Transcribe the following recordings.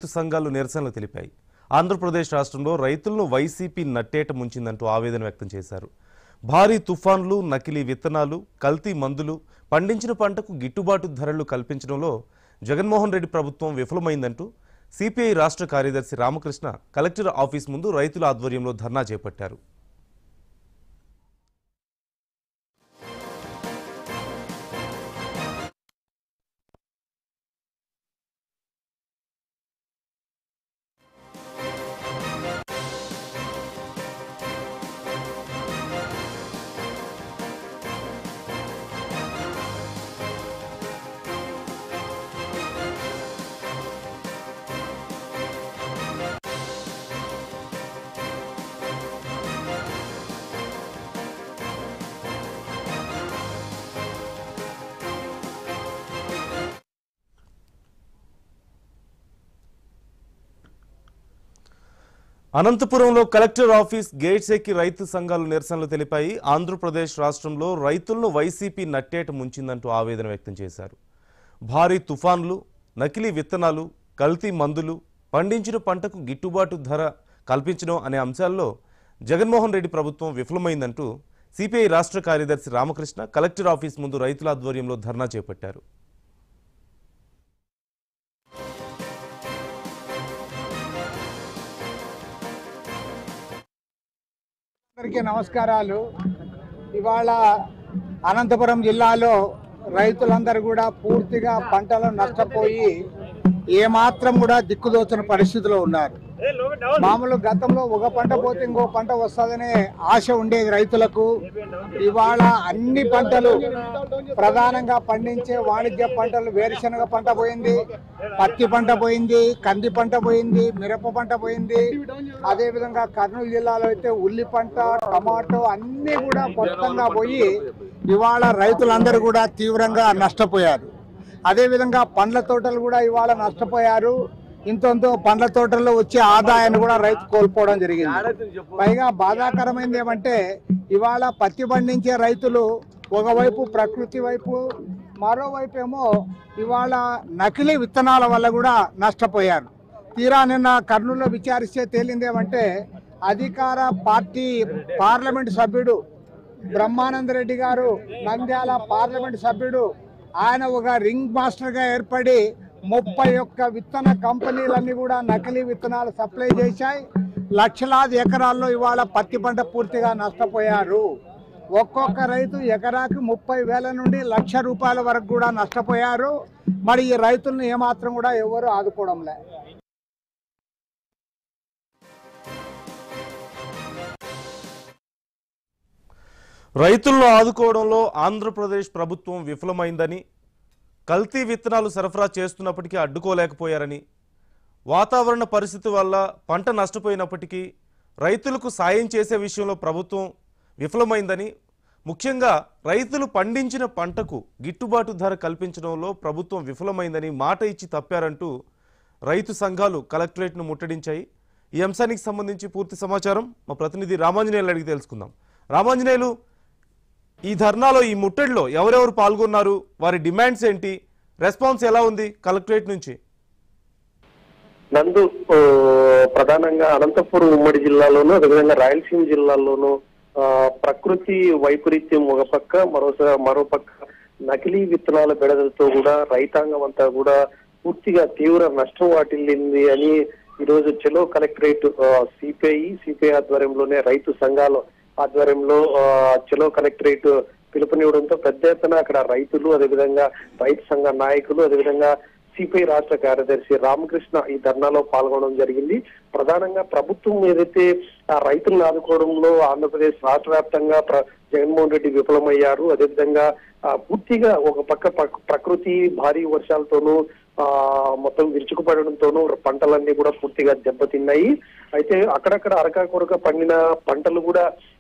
రైతు సంఘాలు నిరసనలు తెలిపాయి ఆంధ్రప్రదేశ్ రాష్ట్రంలో రైతులను వైసీపీ నట్టేట ముంచిందంటూ ఆవేదన వ్యక్తం చేశారు భారీ తుఫాన్లు నకిలీ విత్తనాలు కల్తీ మందులు పండించిన పంటకు గిట్టుబాటు ధరలు కల్పించడంలో జగన్మోహన్ రెడ్డి ప్రభుత్వం విఫలమైందంటూ సిపిఐ రాష్ట్ర కార్యదర్శి రామకృష్ణ కలెక్టర్ ఆఫీస్ ముందు రైతుల ఆధ్వర్యంలో ధర్నా చేపట్టారు అనంతపురంలో కలెక్టర్ ఆఫీస్ గేట్స్ ఎక్కి రైతు సంఘాలు నిరసనలు తెలిపాయి ఆంధ్రప్రదేశ్ రాష్ట్రంలో రైతులను వైసీపీ నట్టేట ముంచిందంటూ ఆవేదన వ్యక్తం చేశారు భారీ తుఫాన్లు నకిలీ విత్తనాలు కల్తీ మందులు పండించిన పంటకు గిట్టుబాటు ధర కల్పించడం అనే అంశాల్లో జగన్మోహన్ రెడ్డి ప్రభుత్వం విఫలమైందంటూ సిపిఐ రాష్ట్ర కార్యదర్శి రామకృష్ణ కలెక్టర్ ఆఫీస్ ముందు రైతుల ఆధ్వర్యంలో ధర్నా చేపట్టారు అందరికీ నమస్కారాలు ఇవాళ అనంతపురం జిల్లాలో రైతులందరూ కూడా పూర్తిగా పంటలు నష్టపోయి ఏమాత్రం కూడా దిక్కుదోచని పరిస్థితిలో ఉన్నారు మామూలు గతంలో ఒక పంట పోతే ఇంకో పంట వస్తుందనే ఆశ ఉండేది రైతులకు ఇవాళ అన్ని పంటలు ప్రధానంగా పండించే వాణిజ్య పంటలు వేరుశనగ పంట పోయింది పత్తి పంట పోయింది కంది పంట పోయింది మిరప పంట పోయింది అదే విధంగా కర్నూలు జిల్లాలో అయితే ఉల్లి పంట టమాటో అన్ని కూడా మొత్తంగా పోయి ఇవాళ రైతులందరూ కూడా తీవ్రంగా నష్టపోయారు అదే విధంగా పండ్ల తోటలు కూడా ఇవాళ నష్టపోయారు ఇంతంతో పండ్ల తోటల్లో వచ్చే ఆదాయాన్ని కూడా రైతు కోల్పోవడం జరిగింది పైగా బాధాకరమైనది ఏమంటే ఇవాళ పత్తి పండించే రైతులు ఒకవైపు ప్రకృతి వైపు మరోవైపు ఏమో ఇవాళ నకిలీ విత్తనాల వల్ల కూడా నష్టపోయారు తీరా నిన్న కర్నూలులో విచారిస్తే తేలింది ఏమంటే అధికార పార్టీ పార్లమెంట్ సభ్యుడు బ్రహ్మానంద రెడ్డి గారు నంద్యాల పార్లమెంట్ సభ్యుడు ఆయన ఒక రింగ్ మాస్టర్గా ఏర్పడి ముప్పై ఒక్క విత్తన కంపెనీలన్నీ కూడా నకిలీ విత్తనాలు సప్లై చేశాయి లక్షలాది ఎకరాల్లో ఇవాళ పత్తి పంట పూర్తిగా నష్టపోయారు ఒక్కొక్క రైతు ఎకరాకి ముప్పై వేల నుండి లక్ష రూపాయల వరకు కూడా నష్టపోయారు మరి ఈ రైతులను ఏమాత్రం కూడా ఎవరు ఆదుకోవడం లే రైతులను ఆదుకోవడంలో ఆంధ్రప్రదేశ్ ప్రభుత్వం విఫలమైందని కల్తీ విత్తనాలు సరఫరా చేస్తున్నప్పటికీ అడ్డుకోలేకపోయారని వాతావరణ పరిస్థితి వల్ల పంట నష్టపోయినప్పటికీ రైతులకు సాయం చేసే విషయంలో ప్రభుత్వం విఫలమైందని ముఖ్యంగా రైతులు పండించిన పంటకు గిట్టుబాటు ధర కల్పించడంలో ప్రభుత్వం విఫలమైందని మాట ఇచ్చి తప్పారంటూ రైతు సంఘాలు కలెక్టరేట్ను ముట్టడించాయి ఈ అంశానికి సంబంధించి పూర్తి సమాచారం మా ప్రతినిధి రామాంజనేయులు అడిగి తెలుసుకుందాం రామాంజనేయులు ఈ ధర్నాలో ఈ ముట్టడిలో ఎవరెవరు పాల్గొన్నారు వారి డిమాండ్స్ ఏంటి రెస్పాన్స్ ఎలా ఉంది కలెక్టరేట్ నుంచి నందు ఆ, ప్రధానంగా అనంతపురం ఉమ్మడి జిల్లాలోను అదేవిధంగా రాయలసీమ జిల్లాలోను ఆ, ప్రకృతి వైపరీత్యం ఒక పక్క మరోసా మరో పక్క నకిలీ విత్తనాల బెడదలతో కూడా రైతాంగం అంతా కూడా పూర్తిగా తీవ్ర నష్టం వాటిల్లింది అని ఈరోజు చెలో కలెక్టరేట్ సిపిఐ సిపిఐ ఆధ్వర్యంలోనే రైతు సంఘాల ఆధ్వర్యంలో ఆ, చెలో కలెక్టరేట్ పిలుపునివ్వడంతో పెద్ద ఎత్తున అక్కడ రైతులు అదేవిధంగా రైతు సంఘ నాయకులు అదేవిధంగా సిపిఐ రాష్ట్ర కార్యదర్శి రామకృష్ణ ఈ ధర్నాలో పాల్గొనడం జరిగింది ప్రధానంగా ప్రభుత్వం ఏదైతే ఆ రైతులను ఆదుకోవడంలో ఆంధ్రప్రదేశ్ రాష్ట్ర వ్యాప్తంగా ప్ర- జగన్మోహన్ రెడ్డి విఫలమయ్యారు అదేవిధంగా ఆ, పూర్తిగా ఒక పక్క ప్రక- ప్రకృతి భారీ వర్షాలతోనూ ఆ మొత్తం విరుచుకుపడడంతోనూ పంటలన్నీ కూడా పూర్తిగా దెబ్బతిన్నాయి అయితే అక్కడక్కడ అరకా కొరక పండిన పంటలు కూడా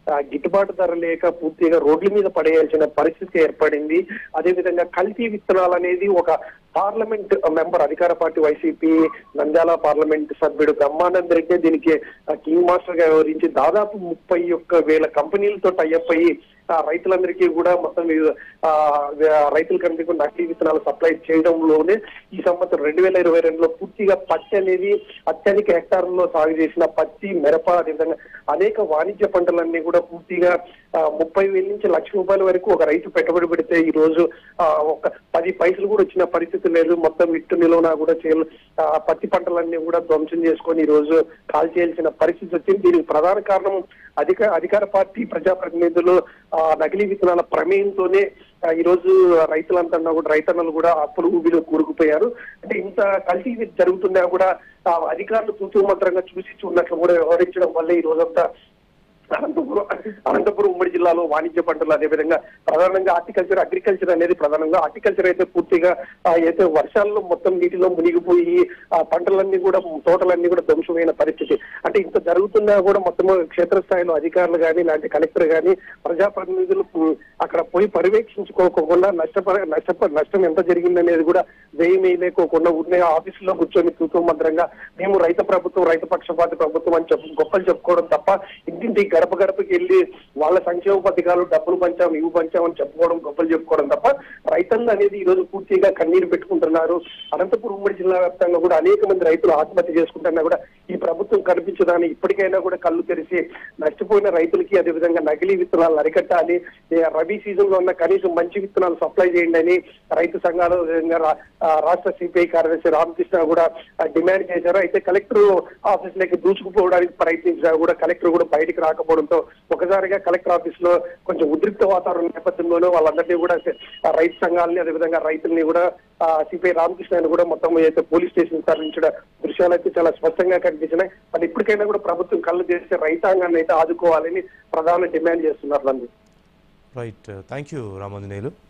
ఆ, గిట్టుబాటు ధర లేక పూర్తిగా రోడ్ల మీద పడేయాల్సిన పరిస్థితి ఏర్పడింది అదేవిధంగా కల్తీ విత్తనాలు అనేది ఒక పార్లమెంట్ మెంబర్ అధికార పార్టీ వైసీపీ నంద్యాల పార్లమెంట్ సభ్యుడు బ్రహ్మానంద్ రెడ్డి దీనికి ఆ, కింగ్ మాస్టర్ గా వ్యవహరించి దాదాపు ముప్పై ఒక్క వేల కంపెనీలతో టైఅప్ అయ్యి ఆ, రైతులందరికీ కూడా మొత్తం ఈ, ఆ, ఆ, రైతులకందరికీ నకిలీ విత్తనాలు సప్లై చేయడంలోనే ఈ సంవత్సరం రెండు వేల ఇరవై రెండులో పూర్తిగా పత్తి అనేది అత్యధిక హెక్టార్లలో సాగు చేసిన పత్తి మిరప అదేవిధంగా అనేక వాణిజ్య పంటలన్నీ కూడా పూర్తిగా ఆ, ముప్పై వేల నుంచి లక్ష రూపాయల వరకు ఒక రైతు పెట్టుబడి పెడితే ఈ రోజు ఆ, ఒక పది పైసలు కూడా వచ్చిన పరిస్థితి లేదు మొత్తం విట్టు నిలువన కూడా చేయాలి ఆ, పత్తి పంటలన్నీ కూడా ధ్వంసం చేసుకొని ఈ రోజు కాల్ చేయాల్సిన పరిస్థితి వచ్చింది దీనికి ప్రధాన కారణం అధిక అధికార పార్టీ ప్రజాప్రతినిధులు ఆ, నకిలీ విత్తనాల ప్రమేయంతోనే ఆ, ఈ రోజు రైతులంతా కూడా రైతన్నలు కూడా అప్పులు ఊబిలో కూరుకుపోయారు అంటే ఇంత కల్తీ జరుగుతున్నా కూడా ఆ, అధికారులు తూతూ మంత్రంగా చూసి చూడనట్లు కూడా వ్యవహరించడం వల్ల ఈ రోజంతా అనంతపురం అనంతపురం ఉమ్మడి జిల్లాలో వాణిజ్య పంటలు అదేవిధంగా ప్రధానంగా హార్టికల్చర్ అగ్రికల్చర్ అనేది ప్రధానంగా హార్టికల్చర్ అయితే పూర్తిగా ఆ, అయితే వర్షాల్లో మొత్తం నీటిలో మునిగిపోయి ఆ పంటలన్నీ కూడా తోటలన్నీ కూడా ధ్వంసమైన పరిస్థితి అంటే ఇంత జరుగుతున్నా కూడా మొత్తం క్షేత్రస్థాయిలో అధికారులు కానీ ఇలాంటి కలెక్టర్ కానీ ప్రజాప్రతినిధులు ఉమ్, అక్కడ పోయి పర్యవేక్షించుకోకుండా నష్టప నష్టప నష్టం ఎంత జరిగిందనేది కూడా వేయమేయలేకోకుండా ఉన్న ఆఫీసులో కూర్చొని తూతూ మంత్రంగా మేము రైతు ప్రభుత్వం రైతు పక్షపాతి ప్రభుత్వం అని చెప్పు గొప్పలు చెప్పుకోవడం తప్ప ఇంటింటి గడప గడపకి వెళ్ళి వాళ్ళ సంక్షేమ పథకాలు డబ్బులు పంచాం ఇవి పంచామని చెప్పుకోవడం గొప్పలు చెప్పుకోవడం తప్ప రైతన్న అనేది ఈ రోజు పూర్తిగా కన్నీరు పెట్టుకుంటున్నారు అనంతపురం ఉమ్మడి జిల్లా వ్యాప్తంగా కూడా అనేక మంది రైతులు ఆత్మహత్య చేసుకుంటున్నా కూడా ఈ ప్రభుత్వం కనిపించదని ఇప్పటికైనా కూడా కళ్ళు తెరిచి నష్టపోయిన రైతులకి అదేవిధంగా నకిలీ విత్తనాలు అరికట్టాలి ఏ రబీ సీజన్ లో ఉన్న కనీసం మంచి విత్తనాలు సప్లై చేయండి అని రైతు సంఘాలు అదేవిధంగా రా- ఆ, రాష్ట్ర సిపిఐ కార్యదర్శి రామకృష్ణ కూడా ఆ, డిమాండ్ చేశారు అయితే కలెక్టర్ ఆఫీస్ లోకి దూసుకుపోవడానికి ప్రయత్నించినా కూడా కలెక్టర్ కూడా బయటికి రాకపోవడంతో ఒకసారిగా కలెక్టర్ ఆఫీస్ లో కొంచెం ఉద్రిక్త వాతావరణం నేపథ్యంలోనూ వాళ్ళందరినీ కూడా ఆ, రైతు సంఘాలని అదేవిధంగా రైతుల్ని కూడా సిపిఐ రామకృష్ణ కూడా మొత్తం అయితే పోలీస్ స్టేషన్ తరలించడం దృశ్యాలు అయితే చాలా స్పష్టంగా కనిపించినాయి మరి ఇప్పటికైనా కూడా ప్రభుత్వం కళ్ళు తెరిస్తే రైతాంగాన్ని అయితే ఆదుకోవాలని ప్రధాన డిమాండ్ చేస్తున్నారు Nandi right thank you Ramanjaneyulu